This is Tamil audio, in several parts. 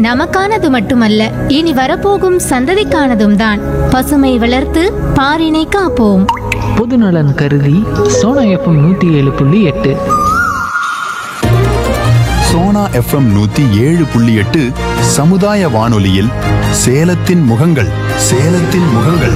நமக்கானது மட்டுமல்ல இனி வரப்போகும் சந்ததிக்கானதும் தான் பசுமை வளர்த்து பாரினை காப்போம் பொதுநலன் கருதி சோனா எஃப்எம் நூற்றி ஏழு புள்ளி எட்டு சோனா எஃப்எம் நூத்தி ஏழு புள்ளி எட்டு சமுதாய வானொலியில் சேலத்தின் முகங்கள் சேலத்தின் முகங்கள்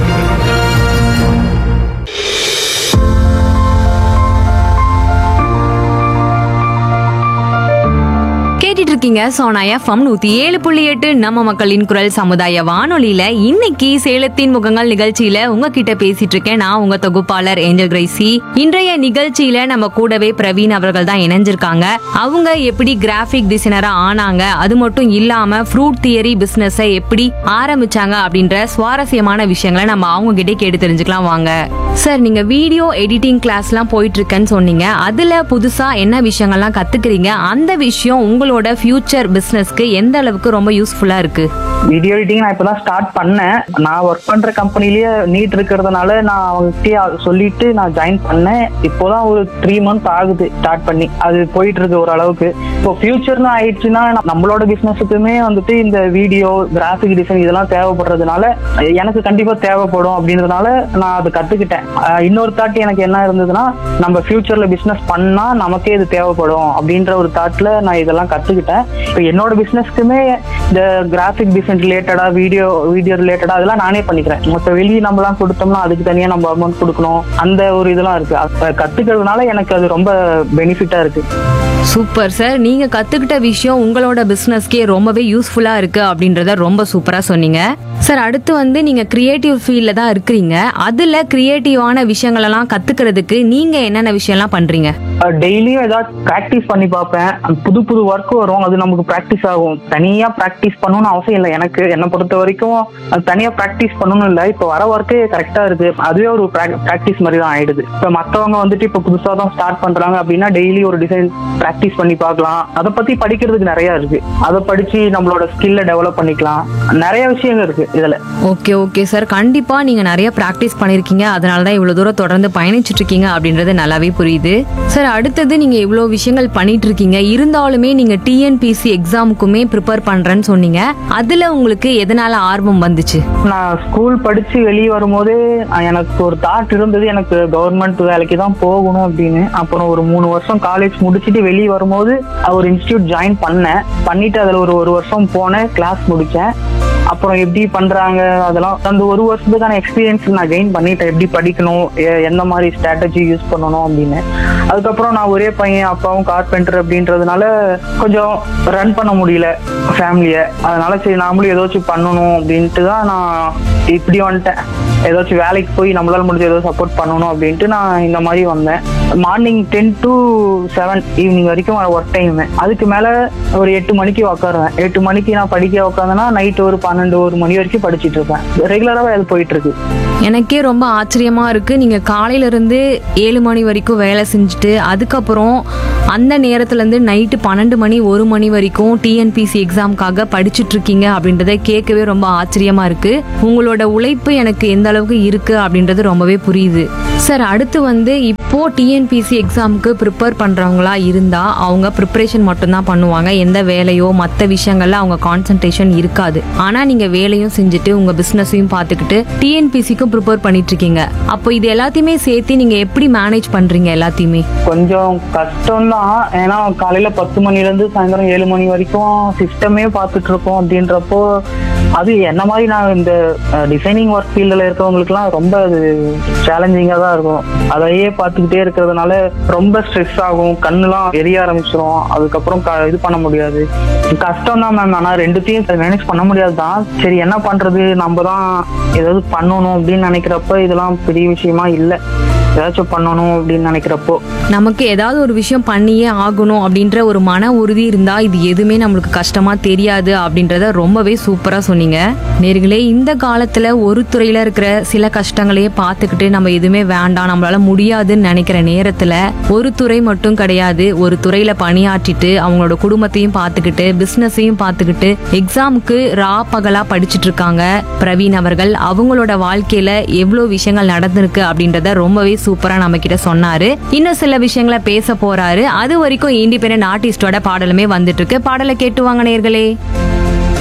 கேட்டுட்டு இருக்கீங்க சோனா எஃப்எம் நூத்தி ஏழு புள்ளி எட்டு நம்ம மக்களின் குரல் சமுதாய வானொலியில இன்னைக்கு சேலத்தின் முகங்கள் நிகழ்ச்சியில உங்ககிட்ட பேசிட்டு இருக்கேன் நான் உங்க தொகுப்பாளர் ஏஞ்சல் கிரைசி இன்றைய நிகழ்ச்சியில நம்ம கூடவே பிரவீன் அவர்கள் தான் இணைஞ்சிருக்காங்க அவங்க எப்படி கிராஃபிக் டிசைனரா ஆனாங்க அது மட்டும் இல்லாம ஃப்ரூட் தியரி பிசினஸ் எப்படி ஆரம்பிச்சாங்க அப்படின்ற சுவாரஸ்யமான விஷயங்களை நம்ம அவங்க கிட்டே கேட்டு தெரிஞ்சுக்கலாம் வாங்க சார் நீங்க வீடியோ எடிட்டிங் கிளாஸ்லாம் போயிட்டு இருக்கேன்னு சொன்னீங்க அதுல புதுசா என்ன விஷயங்கள்லாம் கத்துக்கிறீங்க அந்த விஷயம் உங்களோட ஃபியூச்சர் பிசினஸ்க்கு எந்த அளவுக்கு ரொம்ப யூஸ்ஃபுல்லா இருக்கு வீடியோ எடிட்டிங் நான் இப்பதான் ஸ்டார்ட் பண்ணேன் நான் ஒர்க் பண்ற கம்பெனிலேயே நீட் இருக்கிறதுனால நான் அவங்ககிட்டயே சொல்லிட்டு நான் ஜாயின் பண்ணேன் இப்போதான் ஒரு த்ரீ மந்த் ஆகுது ஸ்டார்ட் பண்ணி அது போயிட்டு இருக்கு ஓரளவுக்கு இப்போ ஃபியூச்சர்னு ஆயிடுச்சுன்னா நம்மளோட பிசினஸுக்குமே வந்துட்டு இந்த வீடியோ கிராஃபிக் டிசைன் இதெல்லாம் தேவைப்படுறதுனால எனக்கு கண்டிப்பா தேவைப்படும் அப்படின்றதுனால நான் அது கத்துக்கிட்டேன் அஹ் இன்னொரு தாட் எனக்கு என்ன இருந்ததுன்னா நம்ம ஃபியூச்சர்ல பிசினஸ் பண்ணா நமக்கே இது தேவைப்படும் அப்படின்ற ஒரு தாட்ல நான் இதெல்லாம் கத்துக்கிட்டேன் இப்போ என்னோட பிசினஸ்க்குமே இந்த கிராஃபிக் டிசைன் ரிலேட்டடா வீடியோ வீடியோ ரிலேட்டடா அதெல்லாம் நானே பண்ணிக்கிறேன் மொத்த வெளியே நம்மலாம் கொடுத்தோம்னா அதுக்கு தனியா நம்ம அமௌண்ட் கொடுக்கணும் அந்த ஒரு இதெல்லாம் இருக்கு அப்ப கத்துக்கிறதுனால எனக்கு அது ரொம்ப பெனிஃபிட்டா இருக்கு சூப்பர் சார் நீங்க கத்துக்கிட்ட விஷயம் உங்களோட பிசினஸ்க்கே ரொம்பவே யூஸ்ஃபுல்லா இருக்கு அப்படின்றத ரொம்ப சூப்பரா சொன்னீங்க சார் அடுத்து வந்து நீங்க கிரியேட்டிவ் ஃபீல்ட்ல தான் இருக்கிறீங்க அதுல கிரியேட்டிவான விஷயங்கள் எல்லாம் கத்துக்கிறதுக்கு நீங்க என்னென்ன விஷயம்லாம் பண்றீங்க டெய்லியும் ஏதாவது ப்ராக்டிஸ் பண்ணி பார்ப்பேன் அந்த புது புது ஒர்க் வரும் அது நமக்கு ப்ராக்டிஸ் ஆகும் தனியா ப்ராக்டிஸ் பண்ணணும்னு அவசியம் இல்லை எனக்கு என்னை பொறுத்த வரைக்கும் அது தனியா ப்ராக்டிஸ் பண்ணணும் இல்லை இப்போ வர ஒர்க்கே கரெக்டா இருக்கு அதுவே ஒரு ப்ராக்டிஸ் மாதிரி தான் ஆயிடுது இப்போ மற்றவங்க வந்துட்டு இப்போ புதுசாக தான் ஸ்டார்ட் பண்றாங்க அப்படின்னா டெய்லி ஒரு டிசைன் ப்ராக்டிஸ் பண்ணி பார்க்கலாம் அதை பத்தி படிக்கிறதுக்கு நிறைய இருக்கு அதை படிச்சு நம்மளோட ஸ்கில்லை டெவலப் பண்ணிக்கலாம் நிறைய விஷயங்கள் இருக்கு இதுல ஓகே ஓகே சார் கண்டிப்பா நீங்க நிறைய பிராக்டிஸ் பண்ணிருக்கீங்க அதனால தான் இவ்வளவு தூரம் தொடர்ந்து பயணிச்சுட்டு இருக்கீங்க அப்படின்றது நல்லாவே புரியுது சார் அடுத்தது நீங்க இவ்வளவு விஷயங்கள் பண்ணிட்டு இருக்கீங்க இருந்தாலுமே நீங்க டிஎன்பிசி எக்ஸாமுக்குமே ப்ரிப்பேர் பண்றேன்னு சொன்னீங்க அதுல உங்களுக்கு எதனால ஆர்வம் வந்துச்சு நான் ஸ்கூல் படிச்சு வெளியே வரும்போதே அஹ், எனக்கு ஒரு தாட் இருந்தது எனக்கு கவர்மெண்ட் வேலைக்கு தான் போகணும் அப்படின்னு அப்புறம் ஒரு மூணு வருஷம் காலேஜ் முடிச்சுட்டு வெளியே வரும்போது ஒரு இன்ஸ்டியூட் ஜாயின் பண்ணேன் பண்ணிட்டு அதுல ஒரு ஒரு வருஷம் போனேன் கிளாஸ் முடிச்சேன் அப்புறம் எப்படி பண்றாங்க அதெல்லாம் அந்த ஒரு வருஷத்துக்கான எக்ஸ்பீரியன்ஸ் நான் கெயின் பண்ணிட்டேன் எப்படி படிக்கணும் எ- எந்த மாதிரி ஸ்ட்ராட்டஜி யூஸ் பண்ணணும் அப்படின்னு அதுக்கப்புறம் நான் ஒரே பையன் அப்பாவும் கார்பெண்டர் அப்படின்றதுனால கொஞ்சம் ரன் பண்ண முடியல ஃபேமிலியை அதனால சரி நாமளும் ஏதாச்சும் பண்ணணும் அப்படின்ட்டு தான் நான் இப்படி வந்துட்டேன் ஏதாச்சும் வேலைக்கு போய் நம்மளால முடிஞ்ச ஏதோ சப்போர்ட் பண்ணணும் அப்படின்ட்டு நான் இந்த மாதிரி வந்தேன் morning ten to seven evening வரைக்கும் ஒர்க் டைம் அதுக்கு மேல ஒரு எட்டு மணிக்கு உட்காருவேன் எட்டு மணிக்கு நான் படிக்க உட்காந்தேன்னா நைட் ஒரு பன்னெண்டு ஒரு மணி வரைக்கும் படிச்சிட்டு இருப்பேன் ரெகுலராகவே அது போயிட்டு இருக்கு எனக்கே ரொம்ப ஆச்சரியமா இருக்கு நீங்க காலையில இருந்து ஏழு மணி வரைக்கும் வேலை செஞ்சுட்டு அதுக்கப்புறம் அந்த நேரத்துல இருந்து நைட்டு பன்னெண்டு மணி ஒரு மணி வரைக்கும் டிஎன்பிசி எக்ஸாம்க்காக படிச்சுட்டு இருக்கீங்க அப்படின்றத கேட்கவே ரொம்ப ஆச்சரியமா இருக்கு உங்களோட உழைப்பு எனக்கு எந்த அளவுக்கு இருக்கு அப்படின்றது ரொம்பவே புரியுது சார் அடுத்து வந்து இப்போ டிஎன்பிசி எக்ஸாமுக்கு ப்ரிப்பேர் பண்றவங்களா இருந்தா அவங்க ப்ரிப்பரேஷன் மட்டும்தான் பண்ணுவாங்க எந்த வேலையோ மற்ற விஷயங்கள்ல அவங்க கான்சென்ட்ரேஷன் இருக்காது ஆனா நீங்க வேலையும் செஞ்சுட்டு உங்க பிசினஸையும் பார்த்துக்கிட்டு டிஎன்பிசிக்கும் ப்ரிப்பேர் பண்ணிட்டு இருக்கீங்க அப்போ இது எல்லாத்தையுமே சேர்த்து நீங்க எப்படி மேனேஜ் பண்றீங்க எல்லாத்தையுமே கொஞ்சம் கஷ்டம் தான் ஏன்னா காலையில பத்து மணில இருந்து சாயந்தரம் ஏழு மணி வரைக்கும் சிஸ்டமே பார்த்துட்டு இருக்கோம் அப்படின்றப்போ அது என்ன மாதிரி நான் இந்த டிசைனிங் ஒர்க் ஃபீல்டில் இருக்கவங்களுக்குலாம் ரொம்ப அது சேலஞ்சிங்காக தான் இருக்கும் அதையே பார்த்துக்கிட்டே இருக்கிறதுனால ரொம்ப ஸ்ட்ரெஸ் ஆகும் கண்ணுலாம் எரிய ஆரம்பிச்சிரும் அதுக்கப்புறம் க- இது பண்ண முடியாது கஷ்டம் தான் மேம் ஆனால் ரெண்டுத்தையும் மேனேஜ் பண்ண முடியாது தான் சரி என்ன பண்றது நம்ம தான் ஏதாவது பண்ணணும் அப்படின்னு நினைக்கிறப்ப இதெல்லாம் பெரிய விஷயமா இல்லை ஏதாச்சும் பண்ணணும் அப்படின்னு நினைக்கிறப்போ நமக்கு ஏதாவது ஒரு விஷயம் பண்ணியே ஆகணும் அப்படின்ற ஒரு மன உறுதி இருந்தா இது எதுவுமே நம்மளுக்கு கஷ்டமா தெரியாது அப்படின்றத ரொம்பவே சூப்பரா சொன்னீங்க நேர்களே இந்த காலத்துல ஒரு துறையில இருக்கிற சில கஷ்டங்களையே பார்த்துக்கிட்டு நம்ம எதுவுமே வேண்டாம் நம்மளால முடியாதுன்னு நினைக்கிற நேரத்துல ஒரு துறை மட்டும் கிடையாது ஒரு துறையில பணியாற்றிட்டு அவங்களோட குடும்பத்தையும் பார்த்துக்கிட்டு பிசினஸையும் பார்த்துக்கிட்டு எக்ஸாமுக்கு ரா பகலா படிச்சிட்டு இருக்காங்க பிரவீன் அவர்கள் அவங்களோட வாழ்க்கையில எவ்வளவு விஷயங்கள் நடந்திருக்கு அப்படின்றத ரொம்பவே சூப்பரா நம்ம கிட்ட சொன்னாரு இன்னும் சில விஷயங்களை பேச போறாரு அது வரைக்கும் இண்டிபெண்டன்ட் ஆர்டிஸ்டோட பாடலுமே வந்துட்டு இருக்கு பாடலை கேட்டு வாங்க நேர்களே